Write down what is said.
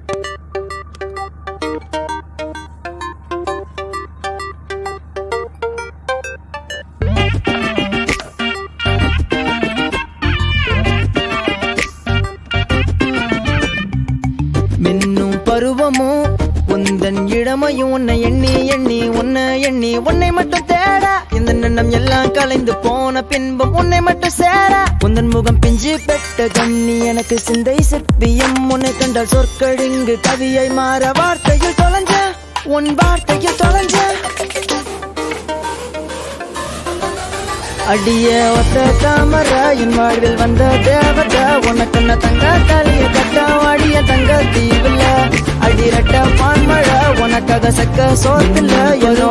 மின்னும் பருவமும் உந்தன் இளமையும் உன்னை எண்ணி எண்ணி உன்னை எண்ணி உன்னை மட்டும் தேட இந்த எண்ணம் எல்லாம் கலைந்து போன பின்பும் உன்னை மட்டும் சேர உந்தன் முகம் பிஞ்சு பெட்ட கண்ணி எனக்கு சிந்தை சிற்பியம் உன்னை கண்டால் சொற்கழிங்கு கவியை மாற வார்த்தையில் தொலைஞ்ச உன் வார்த்தையில் தொலைஞ்ச அடிய ஒத்த தாமர என் வாழ்வில் வந்த தேவத உனக்கு தங்க தலைய கட்ட வாடிய தங்க தீவுல அடிரட்ட பான்மழ உனக்காக சக்க சோத்துல ஏதோ